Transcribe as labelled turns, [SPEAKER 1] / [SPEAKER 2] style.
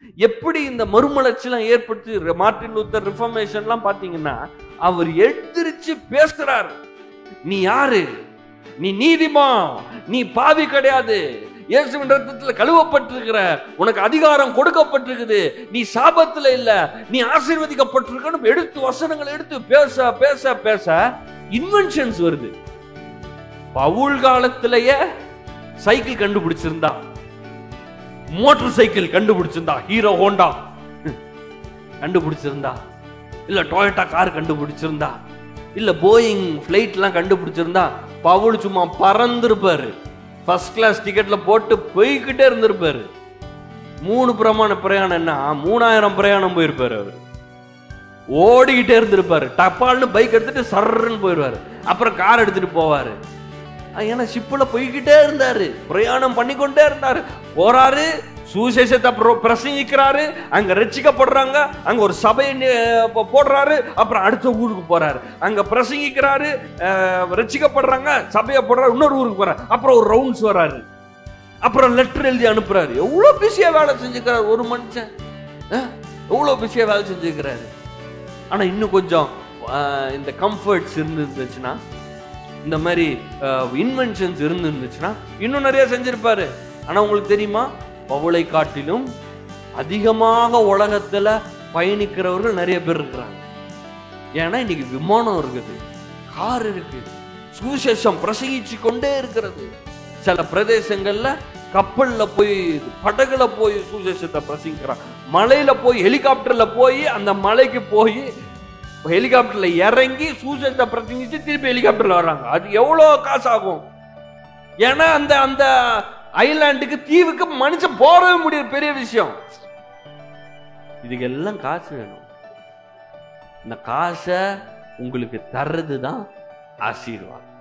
[SPEAKER 1] எப்படி இந்த மறுமலர்ச்சிலாம் ஏற்படுத்தி ர- மார்ட்டின் லூத்தர் ரிஃபர்மேஷன்லாம் பாத்தீங்கன்னா அவர் எழுந்திருச்சு பேசுறாரு நீ யாரு நீ நீதிமான் நீ பாவி கிடையாது இயேசுவின் ரத்தத்துல கழுவப்பட்டிருக்கிற உனக்கு அதிகாரம் கொடுக்கப்பட்டிருக்குது நீ சாபத்துல இல்ல நீ ஆசீர்வதிக்கப்பட்டிருக்கணும் எடுத்து வசனங்களை எடுத்து பேச பேச பேச இன்வென்ஷன்ஸ் வருது பவுல் காலத்திலேயே சைக்கிள் கண்டுபிடிச்சிருந்தா மோட்டார் சைக்கிள் கண்டுபிடிச்சிருந்தா ஹீரோ ஹோண்டா கண்டுபிடிச்சிருந்தா இல்ல டொயோட்டா கார் கண்டுபிடிச்சிருந்தா இல்ல போயிங் ஃப்ளைட்லாம் கண்டுபிடிச்சிருந்தா பவுல் சும்மா பறந்திருப்பாரு ஃபர்ஸ்ட் கிளாஸ் டிக்கெட்ல போட்டு போய்கிட்டே இருந்திருப்பாரு மூணு பிரமாண பிரயாணம் என்ன மூணாயிரம் பிரயாணம் போயிருப்பாரு அவர் ஓடிக்கிட்டே இருந்திருப்பாரு டப்பால்னு பைக் எடுத்துட்டு சர்ன்னு போயிடுவாரு அப்புறம் கார் எடுத்துட்டு போவாரு அஹ் ஏன்னா ஷிப்ல போய்கிட்டே இருந்தாரு பிரயாணம் பண்ணிக்கொண்டே இருந்தாரு போறாரு சுவிசேஷத்தை பிர- பிரசங்கிக்கிறாரு அங்க ரட்சிக்கப்படுறாங்க அங்க ஒரு சபையை நி- போ- போடுறாரு அப்புறம் அடுத்த ஊருக்கு போறாரு அங்க பிரசங்கிக்கிறாரு அஹ், ரட்சிக்கப்படுறாங்க சபையை போடுறாரு இன்னொரு ஊருக்கு போறாரு அப்புறம் ஒரு ரவுண்ட்ஸ் வராரு அப்புறம் லெட்டர் எழுதி அனுப்புறாரு எவ்வளவு பிஸியா வேலை செஞ்சுக்கிறாரு ஒரு மனுஷன் அஹ், எவ்வளவு பிஸியா வேலை செஞ்சுக்கிறாரு ஆனா இன்னும் கொஞ்சம் அஹ், இந்த கம்ஃபர்ட்ஸ் இருந்துச்சுன்னா இந்த மாதிரி இன்வென்ஷன்ஸ் இருந்துச்சுன்னா இன்னும் நிறைய செஞ்சிருப்பாரு ஆனா உங்களுக்கு தெரியுமா பவுளை காட்டிலும் அதிகமாக உலகத்துல பயணிக்கிறவர்கள் நிறைய பேர் இருக்கிறாங்க ஏன்னா இன்னைக்கு விமானம் இருக்குது கார் இருக்கு சுவிசேஷம் பிரசங்கிச்சு கொண்டே இருக்கிறது சில பிரதேசங்கள்ல கப்பல்ல போய் படகுல போய் சுவிசேஷத்தை பிரசங்கிக்கிறான் மலையில போய் ஹெலிகாப்டர்ல போய் அந்த மலைக்கு போய் ஹெலிகாப்டர்ல இறங்கி சுவிசேஷத்தை பிரசங்கிச்சு திருப்பி ஹெலிகாப்டர்ல வர்றாங்க அது எவ்வளவு காசு ஆகும் ஏன்னா அந்த அந்த ஐலாண்டுக்கு தீவுக்கு மனுஷன் போறவே முடியாது பெரிய விஷயம் இதுக்கு எல்லாம் காசு வேணும் இந்த காசை உங்களுக்கு தர்றது தான் ஆசீர்வாதம்